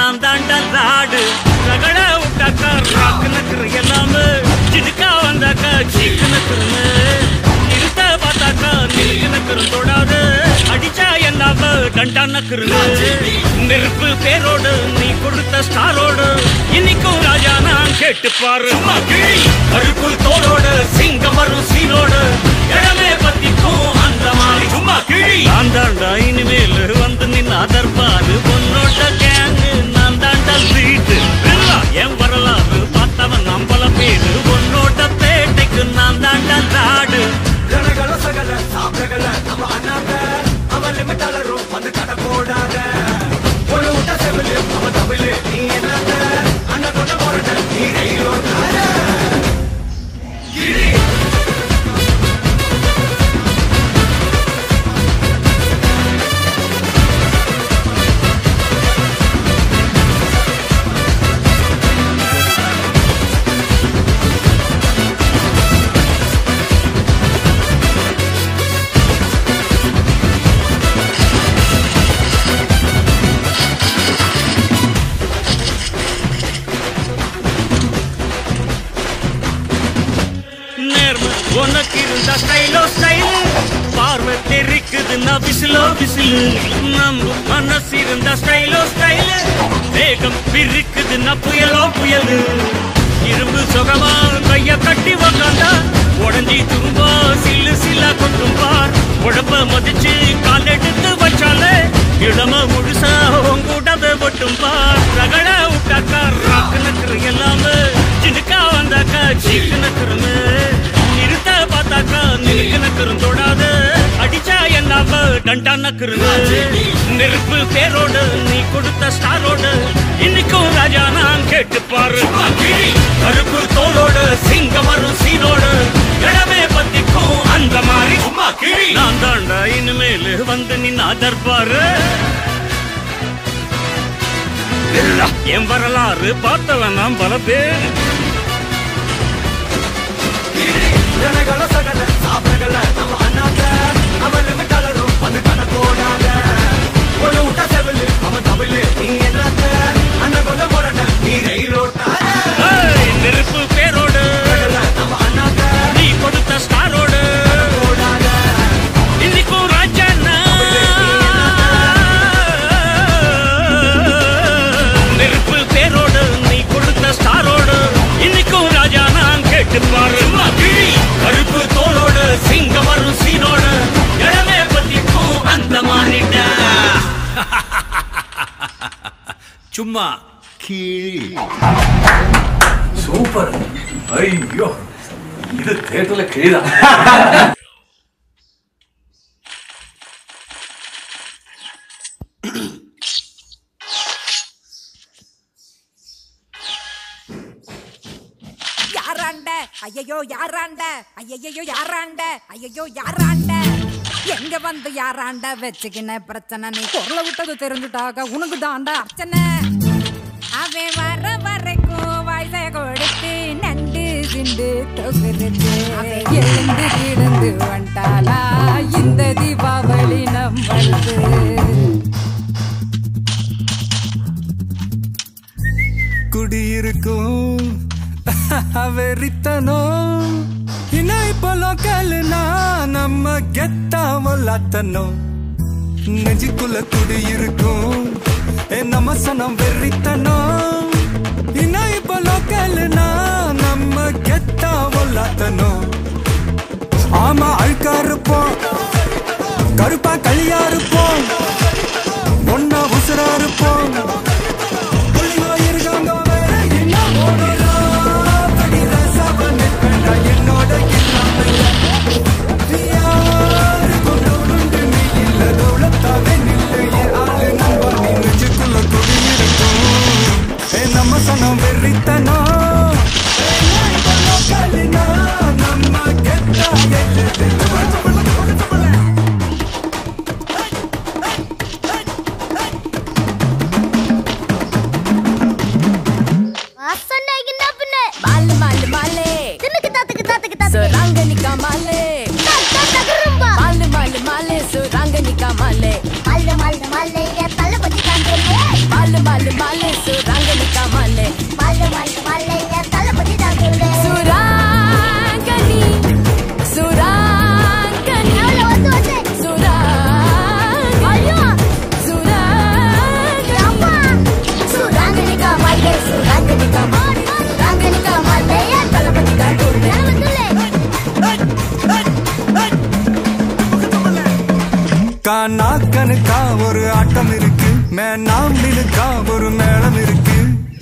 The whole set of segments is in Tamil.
நான் தாண்டா லாடு ரகட விட்டாக்கா ராக்கு நக்கரு எல்லாமே சிடுக்கா வந்தாக்கா சீக்கு நக்கருன்னு நிறுத்த பார்த்தாக்கா நிலுக்கு நக்கரு தொடாது அடிச்சா எல்லாம டண்டா நக்கருன்னு நெருப்பு பேரோடு நீ கொடுத்த ஸ்டாரோடு இன்னைக்கும் ராஜா நான் கேட்டு பாரு கருப்பு தோளோடு சிங்கம் வரும் சீனோடு இடமே பத்திக்கும் அந்த மாதிரி சும்மா கிழி நான் தாண்டா இனிமேல் வந்து நின்று அதர்பாரு பொன்னோட்ட கேங்கு நான் தாண்டா வீட்டு என் வரலாறு பார்த்தவன் நம்பல பேரு பொன்னோட்ட பேட்டைக்கு நான் தாண்டா நாடு ஜனகள சகல சாப்பிடகள நம்ம அண்ணாத்த அவன் லிமிட் அலரும் வந்து கடை போடாத ஒரு விட்ட செவிலு அவன் தவிலு நீ என்னத்த அண்ணன் கொண்ட போறத நீ ரயிலோட்டாத கிளி நேர்ம உனக்கு இருந்த ஸ்டைலோ ஸ்டைல் பார்வை தெரிக்குதுன்னா விசிலோ விசிலு நம்ம மனசு இருந்த ஸ்டைலோ ஸ்டைல் வேகம் பிரிக்குதுன்னா புயலோ புயலு இரும்பு சுகமா கைய கட்டி உக்காந்தா உடஞ்சி துரும்பா சில்லு சில்லா கொட்டும் பார் உடம்ப மதிச்சு கால் எடுத்து வச்சாலே இடம முழுசா உங்கூடத ஒட்டும் பார் ரகட விட்டாக்கா ராக்கு நக்கரு எல்லாமே சிடுக்கா வந்தாக்கா சீக்கு நக்கருன்னு நிறுத்த பார்த்தாக்கா நிலுக்கு நக்கரும் தொடாது அடிச்சா என்னாம டண்டா நக்கருன்னு நெருப்பு பேரோடு நீ கொடுத்த ஸ்டாரோடு இன்னைக்கும் ராஜா நான் கேட்டு பாரு கருப்பு தோளோடு சிங்கம் வரும் சீனோடு இடமே பத்திக்கும் அந்த மாதிரி சும்மா கிழி நான் தாண்டா இனிமேல் வந்து நின்னா தர்பாரு என் வரலாறு பார்த்தவன் நான் பல பேர் ஜனகள சகல சாப்பிடகள நம்ம அண்ணாத்த அவன் லிமிட் அலரும் வந்து கடை போடாத ஒரு விட்ட செவிலு அவன் தவிலு நீ என்னத்த அண்ணன் கொண்ட போறத நீ ரயிலோட்டாத ஏய், நெருப்பு பேரோடு நம்ம அண்ணாத்த நீ கொடுத்த ஸ்டாரோடு போடாத இன்னைக்கும் ராஜா நெருப்பு பேரோடு நீ கொடுத்த ஸ்டாரோடு இன்னைக்கும் ராஜா நான் கேட்டு பாரு கருப்பு தோளோடு சிங்கம் வரும் சீனோடு இடமே பத்திக்கும் அந்த மாறிட்ட சும்மா கீழ் சூப்பர் ஐயோ இது தேட்டர்ல கிழிதான் யாராண்ட ஐயையோ யாராண்ட ஐயையோ யாராண்ட ஐயையோ யாராண்ட எங்க வந்து யாராண்ட வச்சுக்கின பிரச்சனை நீ குரல விட்டது தெரிஞ்சுட்டாக உனக்கு தாண்டா அர்ச்சனை அவன் வர வரைக்கும் வயசை கொடுத்து நண்டு சிண்டு தொகுத்து எழுந்து கிடந்து வந்தாளா இந்த தீபாவளி நம்மளுக்கு குடியிருக்கும் வெறித்தனம் இன்னும் இப்போ லோக்கல்னா நம்ம கெத்தாமலாத்தனும் நெஞ்சுக்குள்ள குடியிருக்கும் ஏ நம்ம சனம் வெறித்தனம் இன்னும் இப்போ லோக்கல்னா நம்ம கெத்தாமலாத்தனும் ஆமா அழுக்கா இருப்போம் கருப்பா களியா இருப்போம் ஒன்னா உசுரா இருப்போம் புள்ளியோ இருக்காங்க வேற என்ன ஓடலாம் படி ரசவ நிற்பேன்டா என்னோட இல்லாமல் யாரு கொண்டு உண்டு நீ இல்ல தௌலத்தாவே நில்லு என் ஆளு நண்பா நீ நெஞ்சுக்குள்ள குடியிருக்கும் ஏ நம்ம சனம் வெறித்தனம் ஏ நான் இப்ப லோக்கல்னா நம்ம கெத்தா எல்லு கானா கணுக்கா ஒரு ஆட்டம் இருக்கு மேனா மினுக்கா ஒரு மேளம் இருக்கு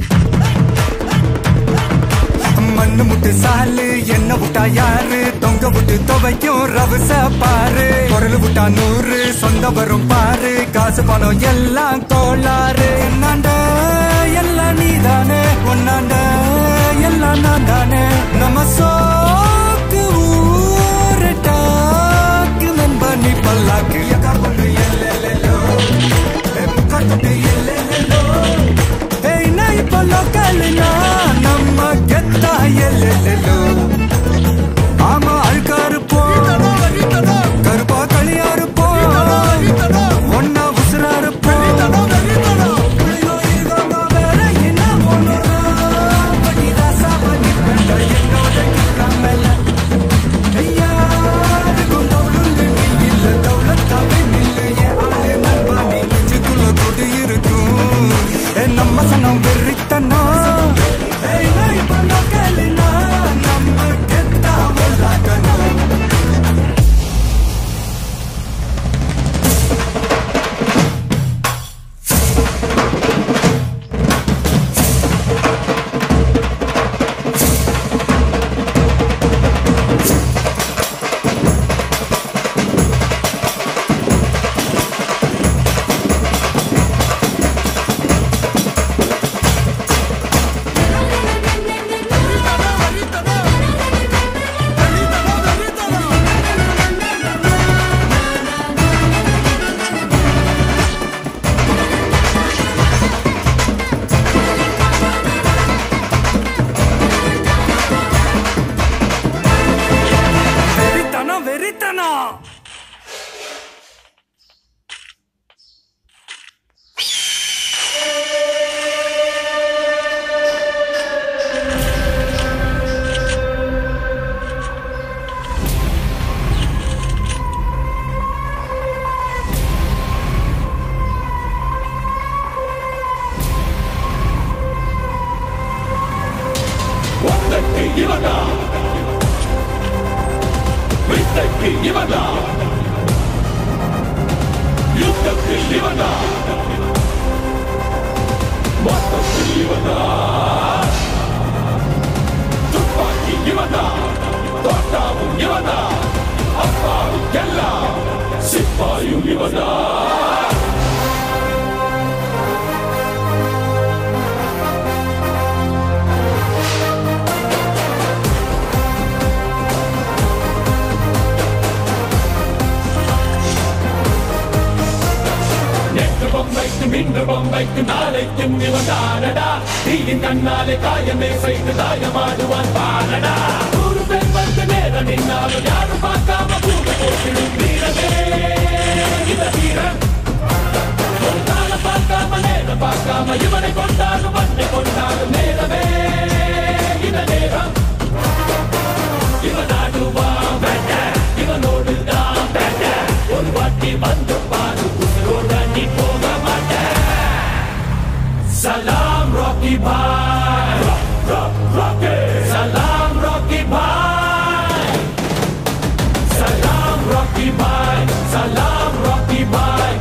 மண்ணு முட்டு சாலு என்ன விட்டா யாரு தொங்க விட்டு துவைக்கும் ரவச பாரு குரல் விட்டா நூறு சொந்த வரும் பாரு காசு பணம் எல்லாம் கோளாறு என்னாண்ட எல்லாம் நீதானே ஒன்னாண்ட எல்லாம் நான் தானே நம்ம சோக்கு ஊரு டாக்கு நண்ப நீ பல்லாக்கு எக்கா கொண்டு எல்லெல்லோ கட்டு எல்லெல்லோ ஏய் நான் இப்ப லோக்கல்னா நம்ம கெத்தா எல்லெல்லோ ஆமா அழுக்கா இருப்போம் கருப்பா களியா இருப்போம் ஒன்னா உசுரா இருப்போம் புள்ளியோ இருக்காங்க வேற என்ன பண்ணுறோம் பண்ணிதா சாவடி பெண்ட என்னோட கிளம்பல ஐயாருக்கும் தவுளுண்டு நீ இல்ல தவுளத்தாவே நில்லு என் ஆளு நண்பா நீ நெஞ்சுக்குள்ள கொடி இருக்கும் ஏ நம்ம சனம் வெறித்தனம் ஏய் நான் இப்ப லோக்கல்னா நம்ம கெத்தா உள்ளாக்கணும் வெறித்தனம் வெறித்தனம் ஒத்தக்கு இவனா வித்தைக்கு இவனா யுத்தத்தில் இவனா மொத்தத்தில் இவனா துப்பாக்கி இவனா தோட்டாவும் இவனா அப்பாவுக்கெல்லாம் சிப்பாயும் இவனா நேற்று பொம்மைக்கு இன்று பொம்மைக்கு நாளைக்கும் இவன்தானடா தீயின் கண்ணாலே காயமே செய்து தாயமாடுவான் பாரடா நூறு பேர் வந்து நேரம் நின்னாலும் யாரும் பார்க்காம பூக போட்டிடும் வீரமே இந்த வீரன் ஒரு நாள பார்க்காம நேரம் பார்க்காம இவனை கொண்டாலும் மண்ணை கொண்டாலும் நேரமே இந்த நேரம் இவன் ஆடுவான் வேட்ட இவனோடு தான் வேட்ட ஒரு வாட்டி வந்து பாரு உசுரோட நீ போக மாட்ட சலாம் ராக்கி பாய் ராக்கி சலாம் ராக்கி பாய் சலாம் ராக்கி பாய் சலாம் ராக்கி பாய்